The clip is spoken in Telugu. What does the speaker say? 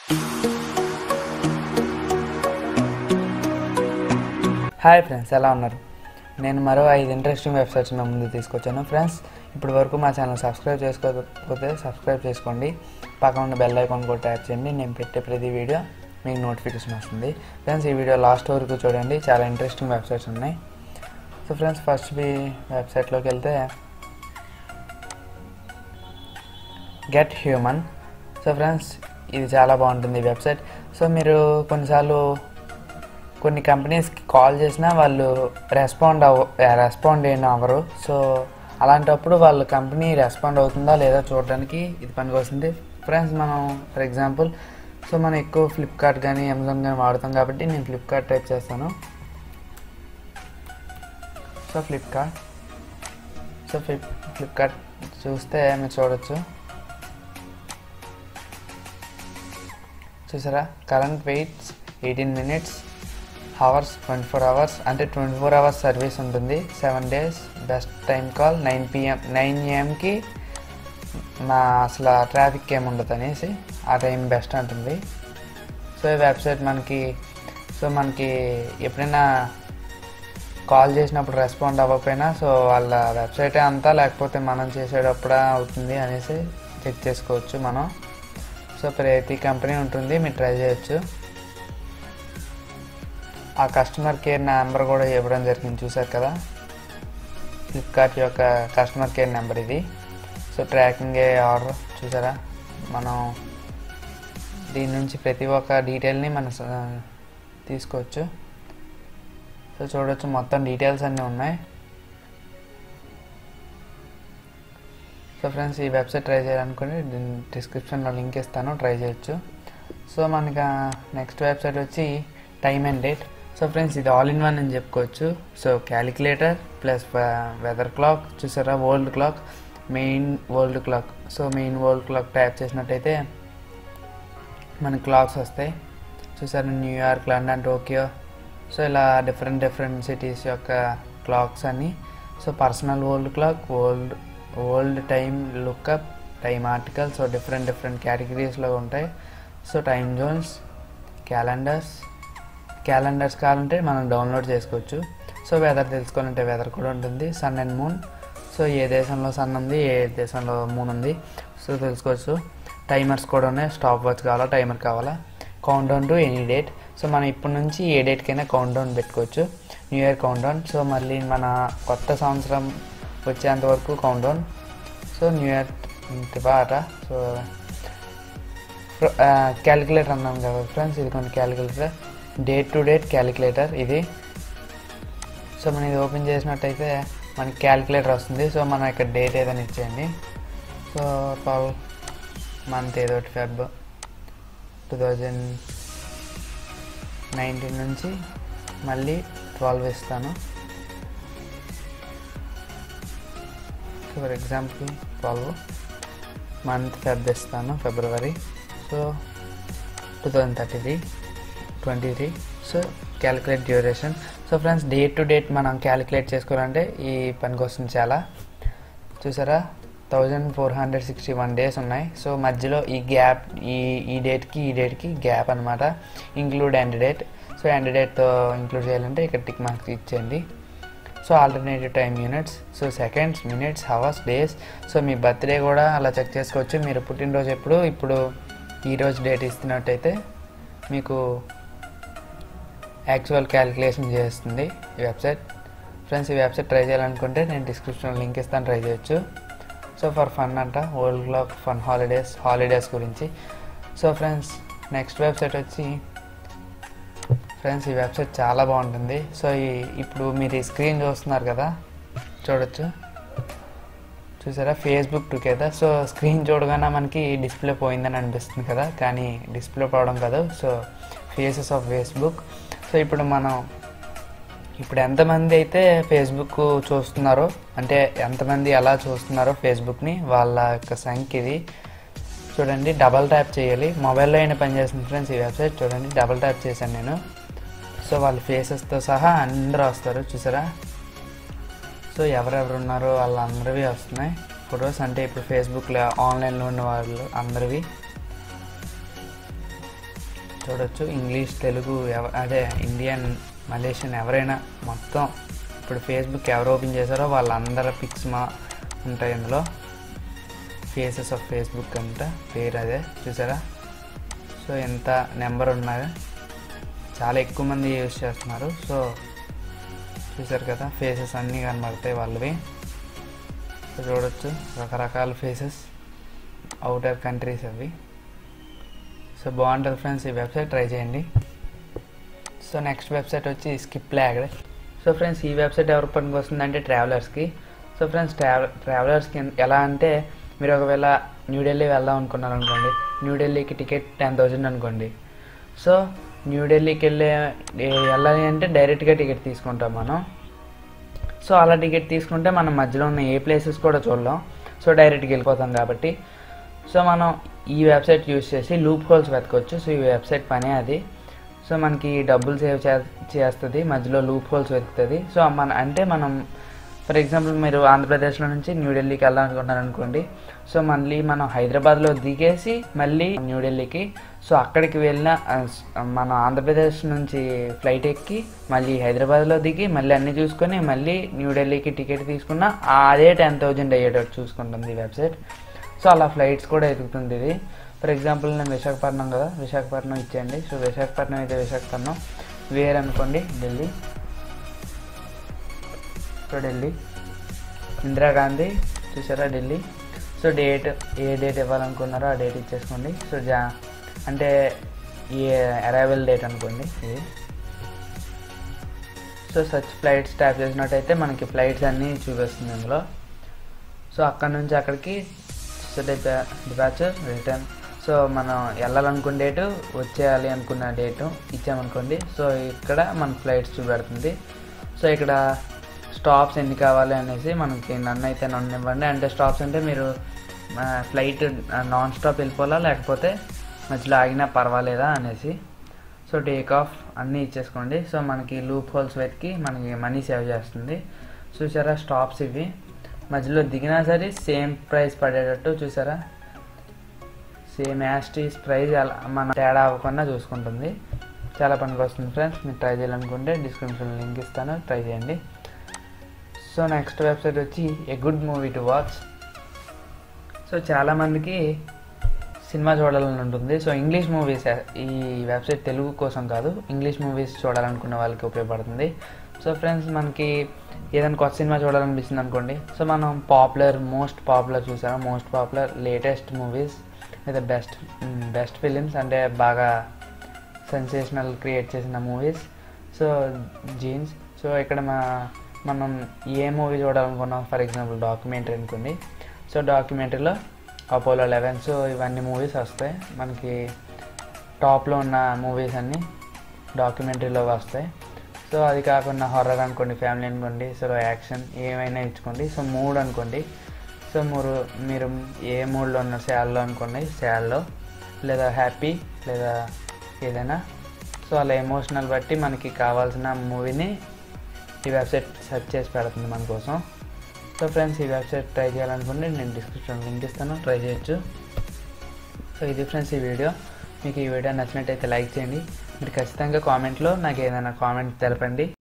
హాయ్ ఫ్రెండ్స్ ఎలా ఉన్నారు నేను మరో ఐదు ఇంట్రెస్టింగ్ వెబ్సైట్స్ మేము ముందు తీసుకొచ్చాను ఫ్రెండ్స్ ఇప్పటి వరకు మా ఛానల్ సబ్స్క్రైబ్ చేసుకోకపోతే సబ్స్క్రైబ్ చేసుకోండి పక్కన ఉన్న బెల్ ఐకాన్ కూడా ట్యాప్ చేయండి నేను పెట్టే ప్రతి వీడియో మీకు నోటిఫికేషన్ వస్తుంది ఫ్రెండ్స్ ఈ వీడియో లాస్ట్ వరకు చూడండి చాలా ఇంట్రెస్టింగ్ వెబ్సైట్స్ ఉన్నాయి సో ఫ్రెండ్స్ ఫస్ట్ మీ వెబ్సైట్లోకి వెళ్తే గెట్ హ్యూమన్ సో ఫ్రెండ్స్ ఇది చాలా బాగుంటుంది ఈ వెబ్సైట్ సో మీరు కొన్నిసార్లు కొన్ని కంపెనీస్కి కాల్ చేసినా వాళ్ళు రెస్పాండ్ అవ రెస్పాండ్ అయిన అవ్వరు సో అలాంటప్పుడు వాళ్ళ కంపెనీ రెస్పాండ్ అవుతుందా లేదా చూడడానికి ఇది పనికి వస్తుంది ఫ్రెండ్స్ మనం ఫర్ ఎగ్జాంపుల్ సో మనం ఎక్కువ ఫ్లిప్కార్ట్ కానీ అమెజాన్ కానీ వాడతాం కాబట్టి నేను ఫ్లిప్కార్ట్ టైప్ చేస్తాను so Flipkart so flip Flipkart చూస్తే మీరు చూడొచ్చు చూసారా current waits eighteen minutes hours twenty four hours అంటే ట్వంటీ ఫోర్ అవర్స్ సర్వీస్ ఉంటుంది seven days best time call nine PM nine ఏఎంకి నా అసలు ట్రాఫిక్ ఏమి ఉండదు అనేసి ఆ టైం బెస్ట్ అంటుంది సో ఈ వెబ్సైట్ మనకి సో మనకి ఎప్పుడైనా కాల్ చేసినప్పుడు రెస్పాండ్ అవ్వకపోయినా సో వాళ్ళ వెబ్సైటే అంతా లేకపోతే మనం చేసేటప్పుడు అవుతుంది అనేసి చెక్ చేసుకోవచ్చు మనం సో ప్రతి కంపెనీ ఉంటుంది మీరు ట్రై చేయొచ్చు ఆ కస్టమర్ కేర్ నెంబర్ కూడా ఇవ్వడం జరిగింది చూసారు కదా ఫ్లిప్కార్ట్ యొక్క కస్టమర్ కేర్ నెంబర్ ఇది సో ట్రాకింగ్ ఆర్డర్ చూసారా మనం దీని నుంచి ప్రతి ఒక్క డీటెయిల్ని మనం స- తీసుకోవచ్చు సో చూడొచ్చు మొత్తం డీటెయిల్స్ అన్నీ ఉన్నాయి సో ఫ్రెండ్స్ ఈ వెబ్సైట్ ట్రై చేయాలనుకుని డిస్క్రిప్షన్లో లింక్ ఇస్తాను ట్రై చేయొచ్చు సో మనకి నెక్స్ట్ వెబ్సైట్ వచ్చి time and date so friends ఇది ఆల్ ఇన్ వన్ అని చెప్పుకోవచ్చు so calculator plus weather clock చూసారా world clock main world clock so main world clock tap చేసినట్టయితే మనకి క్లాక్స్ వస్తాయి చూసారా న్యూయార్క్ లండన్ టోక్యో సో ఇలా డిఫరెంట్ డిఫరెంట్ సిటీస్ యొక్క క్లాక్స్ అన్ని so personal world clock world world time lookup time article so different different కేటగిరీస్లో ఉంటాయి so time zones calendars calendars కావాలంటే మనం డౌన్లోడ్ చేసుకోవచ్చు సో వెదర్ తెలుసుకోవాలంటే వెదర్ కూడా ఉంటుంది సన్ అండ్ మూన్ సో ఏ దేశంలో సన్ ఉంది ఏ దేశంలో మూన్ ఉంది సో తెలుసుకోవచ్చు టైమర్స్ కూడా ఉన్నాయి స్టాప్ వాచ్ కావాలా టైమర్ కావాలా count down to any date so మనం ఇప్పటి నుంచి ఏ డేట్కైనా కౌంట్ డౌన్ పెట్టుకోవచ్చు new year count down so మళ్ళీ మన కొత్త సంవత్సరం వచ్చేంత వరకు count down so new year బాట సో క్యాలిక్యులేటర్ అన్నాం కదా ఫ్రెండ్స్ ఇది కొన్ని calculator date to date calculator ఇది సో మనం ఇది ఓపెన్ చేసినట్టయితే మనకి క్యాలిక్యులేటర్ వస్తుంది సో మనం ఇక్కడ డేట్ ఏదైనా ఇచ్చేయండి సో ట్వెల్వ్ మంత్ ఏదో ఒకటి ఫెబ్ టూ థౌజండ్ నైన్టీన్ నుంచి మళ్ళీ ట్వెల్వ్ ఇస్తాను so for example twelve month Feb ఇస్తాను February so two thousand thirty three twenty three so calculate duration so friends date to date మనం క్యాలిక్యులేట్ చేసుకోవాలంటే ఈ పనికి వస్తుంది చాలా చూసారా thousand four hundred sixty one days ఉన్నాయి సో మధ్యలో ఈ గ్యాప్ ఈ ఈ డేట్కి ఈ డేట్కి గ్యాప్ అనమాట include end date so end డేట్తో ఇంక్లూడ్ చేయాలంటే ఇక్కడ టిక్ మార్క్స్ ఇచ్చేయండి so alternative time units so seconds minutes hours days so మీ బర్త్డే కూడా అలా చెక్ చేసుకోవచ్చు మీరు పుట్టినరోజు ఎప్పుడు ఇప్పుడు ఈరోజు డేట్ ఇస్తున్నట్టయితే మీకు యాక్చువల్ క్యాలిక్యులేషన్ చేస్తుంది ఈ వెబ్సైట్ ఫ్రెండ్స్ ఈ వెబ్సైట్ ట్రై చేయాలనుకుంటే నేను డిస్క్రిప్షన్లో లింక్ ఇస్తాను ట్రై చేయొచ్చు సో ఫర్ ఫన్ అంట world clock fun holidays holidays గురించి సో ఫ్రెండ్స్ నెక్స్ట్ వెబ్సైట్ వచ్చి ఫ్రెండ్స్ ఈ వెబ్సైట్ చాలా బాగుంటుంది సో ఈ ఇప్పుడు మీరు ఈ స్క్రీన్ చూస్తున్నారు కదా చూడొచ్చు చూసారా ఫేస్బుక్ టుగెదర్ సో స్క్రీన్ చూడగానే మనకి డిస్ప్లే పోయిందని అనిపిస్తుంది కదా కానీ డిస్ప్లే పోవడం కాదు so faces of Facebook so ఇప్పుడు మనం ఇప్పుడు ఎంతమంది అయితే ఫేస్బుక్ చూస్తున్నారో అంటే ఎంతమంది ఎలా చూస్తున్నారో ఫేస్బుక్ని వాళ్ళ యొక్క సంఖ్య ఇది చూడండి డబల్ ట్యాప్ చేయాలి మొబైల్లో అయినా పనిచేస్తుంది ఫ్రెండ్స్ ఈ వెబ్సైట్ చూడండి డబల్ ట్యాప్ చేశాను నేను సో వాళ్ళ ఫేసెస్తో సహా అందరూ వస్తారు చూసారా సో ఎవరెవరు ఉన్నారో వాళ్ళందరివి వస్తున్నాయి ఫొటోస్ అంటే ఇప్పుడు ఫేస్బుక్లో ఆన్లైన్లో ఉన్న వాళ్ళు అందరివి చూడొచ్చు ఇంగ్లీష్ తెలుగు ఎవ అదే ఇండియన్ మలేషియన్ ఎవరైనా మొత్తం ఇప్పుడు ఫేస్బుక్ ఎవరు ఓపెన్ చేశారో వాళ్ళందరి పిక్స్ మా ఉంటాయి ఇందులో ఫేసెస్ ఆఫ్ ఫేస్బుక్ అంట పేరు అదే చూసారా సో ఎంత నెంబర్ ఉన్నాయి చాలా ఎక్కువ మంది యూజ్ చేస్తున్నారు సో చూసారు కదా ఫేసెస్ అన్నీ కనబడతాయి వాళ్ళవి సో చూడొచ్చు రకరకాల ఫేసెస్ అవుటర్ కంట్రీస్ అవి సో బాగుంటుంది ఫ్రెండ్స్ ఈ వెబ్సైట్ ట్రై చేయండి సో నెక్స్ట్ వెబ్సైట్ వచ్చి స్కిప్ ల్యాగ్ సో ఫ్రెండ్స్ ఈ వెబ్సైట్ ఎవరి పనికి వస్తుందంటే ట్రావెలర్స్కి సో ఫ్రెండ్స్ ట్రావె ట్రావెలర్స్కి ఎలా అంటే మీరు ఒకవేళ న్యూఢిల్లీ వెళ్దాం అనుకున్నారు అనుకోండి న్యూఢిల్లీకి టికెట్ టెన్ థౌజండ్ అనుకోండి సో న్యూఢిల్లీకి వెళ్ళే ఏ- వెళ్ళాలి అంటే డైరెక్ట్గా టికెట్ తీసుకుంటాం మనం సో అలా టికెట్ తీసుకుంటే మనం మధ్యలో ఉన్న ఏ ప్లేసెస్ కూడా చూడలేం సో డైరెక్ట్గా వెళ్ళిపోతాం కాబట్టి సో మనం ఈ వెబ్సైట్ యూస్ చేసి లూప్ హోల్స్ వెతకొచ్చు సో ఈ వెబ్సైట్ పనే అది సో మనకి డబ్బులు సేవ్ చే చేస్తుంది మధ్యలో లూప్ హోల్స్ వెతుకుతుంది సో మన అంటే మనం ఫర్ ఎగ్జాంపుల్ మీరు ఆంధ్రప్రదేశ్లో నుంచి న్యూఢిల్లీకి వెళ్ళాలనుకుంటున్నారు అనుకోండి సో మళ్ళీ మనం హైదరాబాద్లో దిగేసి మళ్ళీ న్యూఢిల్లీకి సో అక్కడికి వెళ్ళిన ఆ, స్- మన ఆంధ్రప్రదేశ్ నుంచి ఫ్లైట్ ఎక్కి మళ్ళీ హైదరాబాద్లో దిగి మళ్ళీ అన్నీ చూసుకొని మళ్ళీ న్యూఢిల్లీకి టికెట్ తీసుకున్న అదే టెన్ థౌజండ్ అయ్యేటట్టు చూసుకుంటుంది ఈ వెబ్సైట్ సో అలా ఫ్లైట్స్ కూడా ఎదుగుతుంది ఇది ఫర్ ఎగ్జాంపుల్ నేను విశాఖపట్నం కదా విశాఖపట్నం ఇచ్చేయండి సో విశాఖపట్నం అయితే విశాఖపట్నం వేర్ అనుకోండి ఢిల్లీ సో ఢిల్లీ ఇందిరాగాంధీ చూసారా ఢిల్లీ సో డేట్ ఏ డేట్ ఇవ్వాలనుకున్నారో ఆ డేట్ ఇచ్చేసుకోండి సో జా అంటే ఏ అరైవల్ డేట్ అనుకోండి ఇది సో సచ్ ఫ్లైట్స్ ట్యాప్ చేసినట్టయితే మనకి ఫ్లైట్స్ అన్నీ చూపిస్తుంది ఇందులో సో అక్కడ నుంచి అక్కడికి సో డిపాచర్ రిటర్న్ సో మనం వెళ్ళాలనుకున్న డేటు వచ్చేయాలి అనుకున్న డేటు ఇచ్చామనుకోండి సో ఇక్కడ మన ఫ్లైట్స్ చూపెడుతుంది సో ఇక్కడ స్టాప్స్ ఎన్ని కావాలి అనేసి మనకి నన్ను అయితే నన్ను ఇవ్వండి అంటే స్టాప్స్ అంటే మీరు ఫ్లైట్ నాన్ స్టాప్ వెళ్ళిపోవాలా లేకపోతే మధ్యలో ఆగినా పర్వాలేదా అనేసి సో టేక్ ఆఫ్ అన్నీ ఇచ్చేసుకోండి సో మనకి లూప్ హోల్స్ వెతికి మనకి మనీ సేవ్ చేస్తుంది చూసారా స్టాప్స్ ఇవి మధ్యలో దిగినా సరే సేమ్ ప్రైస్ పడేటట్టు చూసారా సేమ్ యాస్టీస్ ప్రైస్ అలా మన తేడా అవ్వకుండా చూసుకుంటుంది చాలా పనికి వస్తుంది ఫ్రెండ్స్ మీరు ట్రై చేయాలనుకుంటే డిస్క్రిప్షన్ లింక్ ఇస్తాను ట్రై చేయండి సో నెక్స్ట్ వెబ్సైట్ వచ్చి a good movie to watch so చాలామందికి సినిమా చూడాలని ఉంటుంది సో ఇంగ్లీష్ మూవీస్ ఈ వెబ్సైట్ తెలుగు కోసం కాదు ఇంగ్లీష్ మూవీస్ చూడాలనుకునే వాళ్ళకి ఉపయోగపడుతుంది సో ఫ్రెండ్స్ మనకి ఏదైనా కొత్త సినిమా చూడాలనిపిస్తుంది అనుకోండి సో మనం పాపులర్ మోస్ట్ పాపులర్ చూసాము మోస్ట్ పాపులర్ లేటెస్ట్ మూవీస్ లేదా బెస్ట్ బెస్ట్ ఫిలిమ్స్ అంటే బాగా సెన్సేషనల్ క్రియేట్ చేసిన మూవీస్ సో జీన్స్ సో ఇక్కడ మా మనం ఏ మూవీ చూడాలనుకున్నాం ఫర్ ఎగ్జాంపుల్ డాక్యుమెంటరీ అనుకోండి సో డాక్యుమెంటరీలో అపోలో లెవెన్ సో ఇవన్నీ మూవీస్ వస్తాయి మనకి టాప్లో ఉన్న మూవీస్ అన్నీ డాక్యుమెంటరీలో వస్తాయి సో అది కాకుండా హర్రర్ అనుకోండి ఫ్యామిలీ అనుకోండి సో యాక్షన్ ఏమైనా ఇచ్చుకోండి సో మూడ్ అనుకోండి సో మీరు మీరు ఏ మూడ్లో ఉన్నారు శాల్లో అనుకోండి శాల్లో లేదా హ్యాపీ లేదా ఏదైనా సో అలా ఎమోషనల్ బట్టి మనకి కావాల్సిన మూవీని ఈ వెబ్సైట్ సెర్చ్ చేసి పెడుతుంది మన కోసం సో ఫ్రెండ్స్ ఈ వెబ్సైట్ ట్రై చేయాలనుకుంటే నేను డిస్క్రిప్షన్ లింక్ ఇస్తాను ట్రై చేయొచ్చు సో ఇది ఫ్రెండ్స్ ఈ వీడియో మీకు ఈ వీడియో నచ్చినట్టయితే లైక్ చేయండి మీరు ఖచ్చితంగా కామెంట్లో నాకు ఏదైనా కామెంట్ తెలపండి